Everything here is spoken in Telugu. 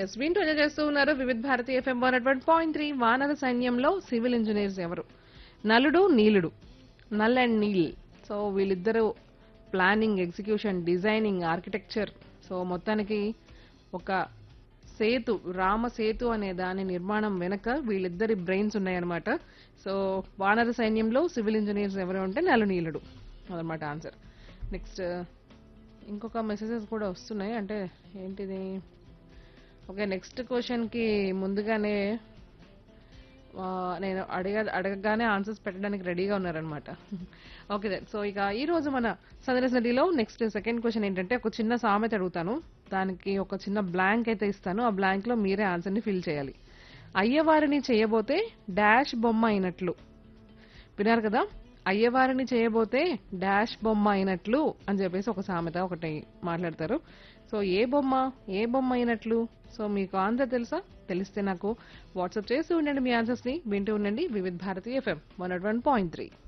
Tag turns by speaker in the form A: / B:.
A: ఎస్ వింటూ ఎంజాయ్ చేస్తూ ఉన్నారు Vividh Bharati FM one one point three వానర సైన్యంలో సివిల్ ఇంజనీర్స్ ఎవరు నలుడు నీలుడు నల్ అండ్ నీల్ సో వీళ్ళిద్దరూ planning execution designing architecture so మొత్తానికి ఒక సేతు రామ సేతు అనే దాని నిర్మాణం వెనక వీళ్ళిద్దరి బ్రెయిన్స్ ఉన్నాయన్నమాట సో వానర సైన్యంలో సివిల్ ఇంజనీర్స్ ఎవరు అంటే నలు నీలుడు అదనమాట ఆన్సర్ నెక్స్ట్ ఇంకొక మెసేజెస్ కూడా వస్తున్నాయి అంటే ఏంటిది ఓకే నెక్స్ట్ క్వశ్చన్కి ముందుగానే ఆ, నేను అడగ అడగగానే ఆన్సర్స్ పెట్టడానికి రెడీగా ఉన్నారనమాట ఓకే దెన్ సో ఇక ఈ రోజు మన సందర్శనలో నెక్స్ట్ సెకండ్ క్వశ్చన్ ఏంటంటే ఒక చిన్న సామెత అడుగుతాను దానికి ఒక చిన్న బ్లాంక్ అయితే ఇస్తాను ఆ బ్లాంక్ లో మీరే ఆన్సర్ని ఫిల్ చేయాలి అయ్యవారిని చేయబోతే డాష్ బొమ్మ అయినట్లు విన్నారు కదా అయ్యవారిని చేయబోతే డాష్ బొమ్మ అయినట్లు అని చెప్పేసి ఒక సామెత ఒకటి మాట్లాడతారు సో ఏ బొమ్మ ఏ బొమ్మ అయినట్లు సో మీకు ఆన్సర్ తెలుసా తెలిస్తే నాకు వాట్సాప్ చేస్తూ ఉండండి మీ ఆన్సర్స్ ని వింటూ ఉండండి Vividh Bharati FM one one point three